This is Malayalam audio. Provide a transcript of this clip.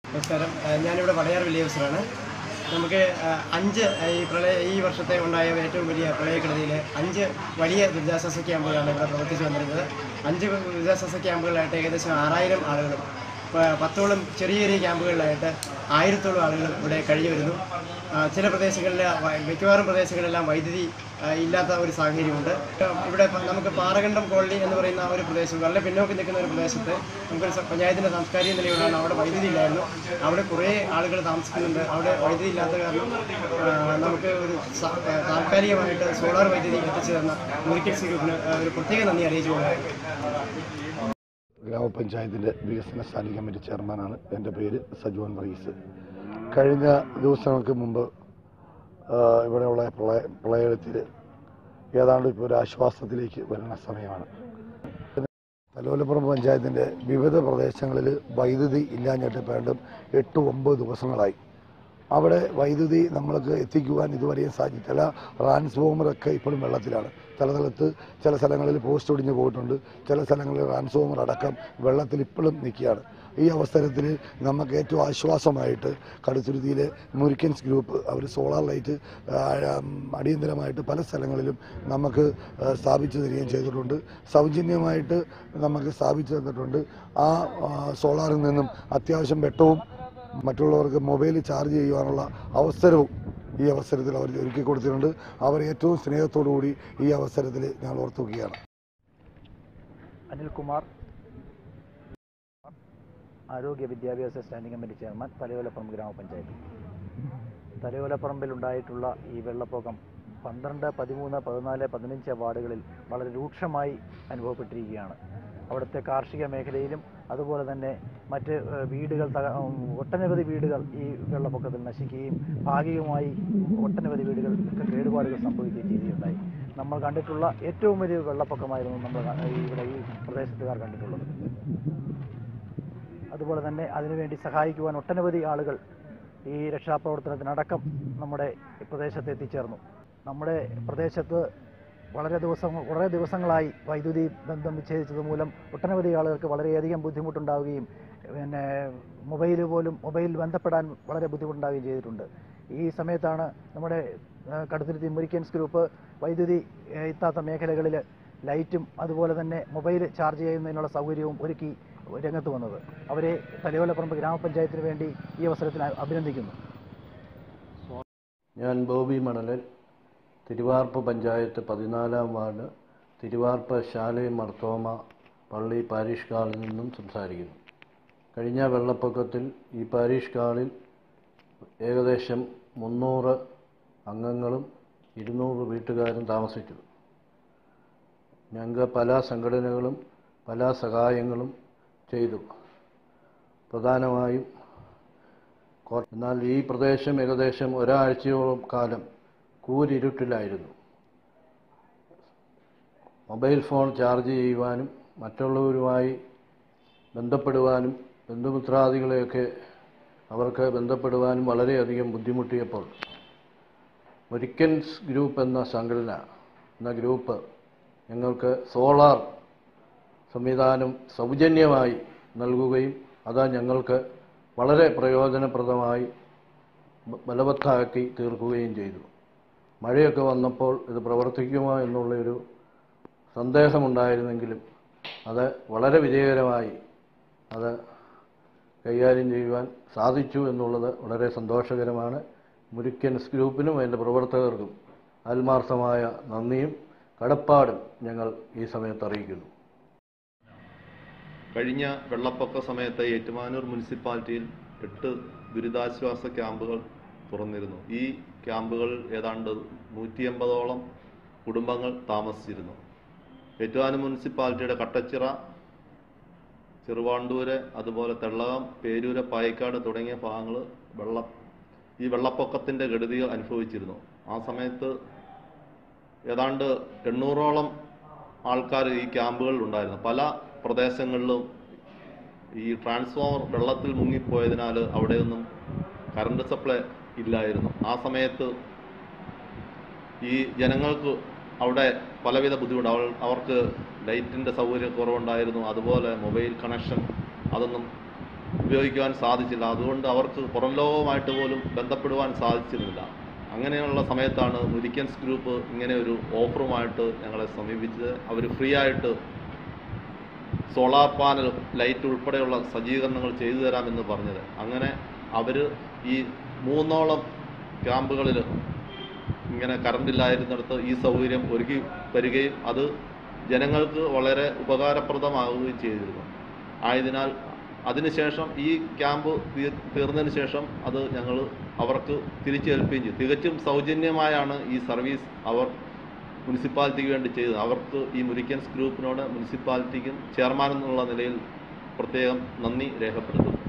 നമസ്കാരം ആ, ഞാനിവിടെ വടയാർ വില്ലേജറാണ് നമുക്ക് ആ, അഞ്ച് ആ, ഈ പ്രളയ ഈ വർഷത്തെ ഉണ്ടായ ഏറ്റവും വലിയ പ്രളയക്കെടുതിയിൽ അഞ്ച് വലിയ ദുരിതാശ്വാസ ക്യാമ്പുകളാണ് ഇവിടെ പ്രവർത്തിച്ചു വന്നിരുന്നത് അഞ്ച് ദുരിതാശ്വാസ ക്യാമ്പുകളായിട്ട് ഏകദേശം ആറായിരം ആളുകളും പ- പത്തോളം ചെറിയ ചെറിയ ക്യാമ്പുകളിലായിട്ട് ആയിരത്തോളം ആളുകൾ ഇവിടെ കഴിഞ്ഞു വരുന്നു ആ, ചില പ്രദേശങ്ങളിൽ വ- മിക്കവാറും പ്രദേശങ്ങളിലെല്ലാം വൈദ്യുതി ആ, ഇല്ലാത്ത ഒരു സാഹചര്യമുണ്ട് ഇവിടെ പ- നമുക്ക് പാറകണ്ടം കോളനി എന്ന് പറയുന്ന ആ ഒരു പ്രദേശം വളരെ പിന്നോക്കം നിൽക്കുന്ന ഒരു പ്രദേശത്ത് നമുക്കൊരു സ- പഞ്ചായത്തിൻ്റെ സാംസ്കാരിക നിലയിലാണ് അവിടെ വൈദ്യുതി ഇല്ലായിരുന്നു അവിടെ കുറേ ആളുകൾ താമസിക്കുന്നുണ്ട് അവിടെ വൈദ്യുതി ഇല്ലാത്ത കാരണം ആ, നമുക്ക് ഒരു സ- ആ, താൽക്കാലികമായിട്ട് സോളാർ വൈദ്യുതി എത്തിച്ചു തന്ന മുരിക്കൽ ഗ്രൂപ്പിന് ആ, ഒരു പ്രത്യേക നന്ദി അറിയിച്ചുകൊണ്ടാണ് ഗ്രാമപഞ്ചായത്തിൻ്റെ വികസന സ്റ്റാൻഡിംഗ് കമ്മിറ്റി ചെയർമാനാണ് എൻ്റെ പേര് സജുവൻ വർഗീസ് കഴിഞ്ഞ ദിവസങ്ങൾക്ക് മുമ്പ് ആ, ഇവിടെയുള്ള പ്രളയ പ്രളയത്തിൽ ഏതാണ്ട് ഇപ്പോൾ ഒരു ആശ്വാസത്തിലേക്ക് വരുന്ന സമയമാണ് തലോലപ്പുറം പഞ്ചായത്തിൻ്റെ വിവിധ പ്രദേശങ്ങളിൽ വൈദ്യുതി ഇല്ലാഞ്ഞിട്ട് വേണ്ടും എട്ട് ഒമ്പത് ദിവസങ്ങളായി അവിടെ വൈദ്യുതി നമ്മൾക്ക് എത്തിക്കുവാൻ ഇതുവരെയും സാധിച്ചിട്ടില്ല ട്രാൻസ്ഫോമറൊക്കെ ഇപ്പോഴും വെള്ളത്തിലാണ് ചില സ്ഥലത്ത് ചില സ്ഥലങ്ങളിൽ പോസ്റ്റ് ഒടിഞ്ഞു പോയിട്ടുണ്ട് ചില സ്ഥലങ്ങളിൽ ട്രാൻസ്ഫോമർ അടക്കം വെള്ളത്തിൽ ഇപ്പോഴും നിൽക്കുകയാണ് ഈ അവസരത്തിൽ നമുക്ക് ഏറ്റവും ആശ്വാസമായിട്ട് കടുത്തുരുത്തിയിലെ മുരിക്കൻസ് ഗ്രൂപ്പ് അവർ സോളാർ ലൈറ്റ് ആ, അടിയന്തരമായിട്ട് പല സ്ഥലങ്ങളിലും നമുക്ക് ആ, സ്ഥാപിച്ചു തരികയും ചെയ്തിട്ടുണ്ട് സൗജന്യമായിട്ട് നമുക്ക് സ്ഥാപിച്ചു തന്നിട്ടുണ്ട് ആ ആ, സോളാറിൽ നിന്നും അത്യാവശ്യം വെട്ടവും മറ്റുള്ളവർക്ക് മൊബൈൽ ചാർജ് ചെയ്യുവാനുള്ള അവസരവും ഈ അവസരത്തിൽ അവർ ഒരുക്കി കൊടുത്തിട്ടുണ്ട് അവർ ഏറ്റവും സ്നേഹത്തോടു കൂടി ഈ അവസരത്തിൽ ഞങ്ങൾ ഓർത്തുവെക്കുകയാണ് അനിൽകുമാർ ആരോഗ്യ വിദ്യാഭ്യാസ സ്റ്റാൻഡിംഗ് കമ്മിറ്റി ചെയർമാൻ തലയോലപ്പറമ്പ് ഗ്രാമപഞ്ചായത്ത് തലയോലപ്പറമ്പിൽ ഉണ്ടായിട്ടുള്ള ഈ വെള്ളപ്പൊക്കം പന്ത്രണ്ട് പതിമൂന്ന് പതിനാല് പതിനഞ്ച് വാർഡുകളിൽ വളരെ രൂക്ഷമായി അനുഭവപ്പെട്ടിരിക്കുകയാണ് അവിടുത്തെ കാർഷിക മേഖലയിലും അതുപോലെ തന്നെ മറ്റ് ഏഹ്, വീടുകൾ തക ഉം, ഒട്ടനവധി വീടുകൾ ഈ വെള്ളപ്പൊക്കത്തിൽ നശിക്കുകയും ഭാഗികമായി ഒട്ടനവധി വീടുകൾക്ക് കേടുപാടുകൾ സംഭവിക്കുകയും ചെയ്യുകയുണ്ടായി നമ്മൾ കണ്ടിട്ടുള്ള ഏറ്റവും വലിയ വെള്ളപ്പൊക്കമായിരുന്നു നമ്മൾ ക- ഈ ഇവിടെ ഈ പ്രദേശത്തുകാർ കണ്ടിട്ടുള്ളത് അതുപോലെ തന്നെ അതിനുവേണ്ടി സഹായിക്കുവാൻ ഒട്ടനവധി ആളുകൾ ഈ രക്ഷാപ്രവർത്തനത്തിനടക്കം നമ്മുടെ ഈ പ്രദേശത്ത് എത്തിച്ചേർന്നു നമ്മുടെ പ്രദേശത്ത് വളരെ ദിവസം കുറേ ദിവസങ്ങളായി വൈദ്യുതി ബന്ധം വിച്ഛേദിച്ചത് മൂലം ഒട്ടനവധി ആളുകൾക്ക് വളരെയധികം ബുദ്ധിമുട്ടുണ്ടാവുകയും പിന്നെ മൊബൈൽ പോലും മൊബൈൽ ബന്ധപ്പെടാൻ വളരെ ബുദ്ധിമുട്ടുണ്ടാവുകയും ചെയ്തിട്ടുണ്ട് ഈ സമയത്താണ് നമ്മുടെ ആ, കടുത്തുരുത്തി മുരിക്കൻസ് ഗ്രൂപ്പ് വൈദ്യുതി ഏ, എത്താത്ത മേഖലകളിൽ ലൈറ്റും അതുപോലെ തന്നെ മൊബൈൽ ചാർജ് ചെയ്യുന്നതിനുള്ള സൗകര്യവും ഒരുക്കി രംഗത്ത് വന്നത് അവരെ തലയോലപ്പറമ്പ് ഗ്രാമപഞ്ചായത്തിന് വേണ്ടി ഈ അവസരത്തിൽ അഭിനന്ദിക്കുന്നു ഞാൻ ബോബി മണലൻ തിരുവാർപ്പ് പഞ്ചായത്ത് പതിനാലാം വാർഡ് തിരുവാർപ്പ് ശാലയും മർത്തോമ പള്ളി പാരിഷ് ഹാളിൽ നിന്നും സംസാരിക്കുന്നു കഴിഞ്ഞ വെള്ളപ്പൊക്കത്തിൽ ഈ പാരിഷ് ഹാളിൽ ഏകദേശം മുന്നൂറ് അംഗങ്ങളും ഇരുന്നൂറ് വീട്ടുകാരും താമസിച്ചു ഞങ്ങൾക്ക് പല സംഘടനകളും പല സഹായങ്ങളും ചെയ്തു പ്രധാനമായും കോ- എന്നാൽ ഈ പ്രദേശം ഏകദേശം ഒരാഴ്ചയോളം കാലം കൂരിരുട്ടിലായിരുന്നു മൊബൈൽ ഫോൺ ചാർജ് ചെയ്യുവാനും മറ്റുള്ളവരുമായി ബന്ധപ്പെടുവാനും ബന്ധുമിത്രാദികളെയൊക്കെ അവർക്ക് ബന്ധപ്പെടുവാനും വളരെയധികം ബുദ്ധിമുട്ടിയപ്പോൾ മുരിക്കൻസ് ഗ്രൂപ്പ് എന്ന സംഘടന എന്ന ഗ്രൂപ്പ് ഞങ്ങൾക്ക് സോളാർ സംവിധാനം സൗജന്യമായി നൽകുകയും അത് ഞങ്ങൾക്ക് വളരെ പ്രയോജനപ്രദമായി ബ- ബലവത്താക്കി തീർക്കുകയും ചെയ്തു മഴയൊക്കെ വന്നപ്പോൾ ഇത് പ്രവർത്തിക്കുമോ എന്നുള്ളൊരു സന്ദേഹമുണ്ടായിരുന്നെങ്കിലും അത് വളരെ വിജയകരമായി അത് കൈകാര്യം ചെയ്യുവാൻ സാധിച്ചു എന്നുള്ളത് വളരെ സന്തോഷകരമാണ് മുരിക്കൻസ് ഗ്രൂപ്പിനും അതിൻ്റെ പ്രവർത്തകർക്കും ആത്മാർത്ഥമായ നന്ദിയും കടപ്പാടും ഞങ്ങൾ ഈ സമയത്ത് അറിയിക്കുന്നു കഴിഞ്ഞ വെള്ളപ്പൊക്ക സമയത്ത് ഏറ്റുമാനൂർ മുനിസിപ്പാലിറ്റിയിൽ എട്ട് ദുരിതാശ്വാസ ക്യാമ്പുകൾ തുറന്നിരുന്നു ഈ ക്യാമ്പുകൾ ഏതാണ്ട് നൂറ്റി എൺപതോളം കുടുംബങ്ങൾ താമസിച്ചിരുന്നു ഏറ്റുമാനൂർ മുനിസിപ്പാലിറ്റിയുടെ കട്ടച്ചിറ ചെറുവാണ്ടൂര് അതുപോലെ തെള്ളകം പേരൂര് പായിക്കാട് തുടങ്ങിയ ഭാഗങ്ങൾ വെള്ളം ഈ വെള്ളപ്പൊക്കത്തിൻ്റെ ഗടുതികൾ അനുഭവിച്ചിരുന്നു ആ സമയത്ത് ഏതാണ്ട് എണ്ണൂറോളം ആൾക്കാർ ഈ ക്യാമ്പുകളിൽ ഉണ്ടായിരുന്നു പല പ്രദേശങ്ങളിലും ഈ ട്രാൻസ്ഫോമർ വെള്ളത്തിൽ മുങ്ങിപ്പോയതിനാൽ അവിടെയൊന്നും കറണ്ട് സപ്ലൈ ഇല്ലായിരുന്നു ആ സമയത്ത് ഈ ജനങ്ങൾക്ക് അവിടെ പലവിധ ബുദ്ധിമുട്ട് അവൾ അവർക്ക് ലൈറ്റിൻ്റെ സൗകര്യക്കുറവുണ്ടായിരുന്നു അതുപോലെ മൊബൈൽ കണക്ഷൻ അതൊന്നും ഉപയോഗിക്കുവാൻ സാധിച്ചില്ല അതുകൊണ്ട് അവർക്ക് പുറം ലോകവുമായിട്ട് പോലും ബന്ധപ്പെടുവാൻ സാധിച്ചിരുന്നില്ല അങ്ങനെയുള്ള സമയത്താണ് മുരിക്കൻസ് ഗ്രൂപ്പ് ഇങ്ങനെ ഒരു ഓഫറുമായിട്ട് ഞങ്ങളെ സമീപിച്ചത് അവർ ഫ്രീ ആയിട്ട് സോളാർ പാനൽ ലൈറ്റ് ഉൾപ്പെടെയുള്ള സജ്ജീകരണങ്ങൾ ചെയ്തു തരാമെന്ന് പറഞ്ഞത് അങ്ങനെ അവർ ഈ മൂന്നോളം ക്യാമ്പുകളിൽ ഇങ്ങനെ കറണ്ട് ഇല്ലായിരുന്നിടത്ത് ഈ സൗകര്യം ഒരുക്കി തരികയും അത് ജനങ്ങൾക്ക് വളരെ ഉപകാരപ്രദമാവുകയും ചെയ്തിരുന്നു ആയതിനാൽ അതിനുശേഷം ഈ ക്യാമ്പ് തീർ തീർന്നതിന് ശേഷം അത് ഞങ്ങൾ അവർക്ക് തിരിച്ചേൽപ്പിക്കുകയും ചെയ്തു തികച്ചും സൗജന്യമായാണ് ഈ സർവീസ് അവർ മുനിസിപ്പാലിറ്റിക്ക് വേണ്ടി ചെയ്തത് അവർക്ക് ഈ മുരിക്കൻസ് ഗ്രൂപ്പിനോട് മുനിസിപ്പാലിറ്റിക്കും ചെയർമാൻ എന്നുള്ള നിലയിൽ പ്രത്യേകം നന്ദി രേഖപ്പെടുത്തുന്നു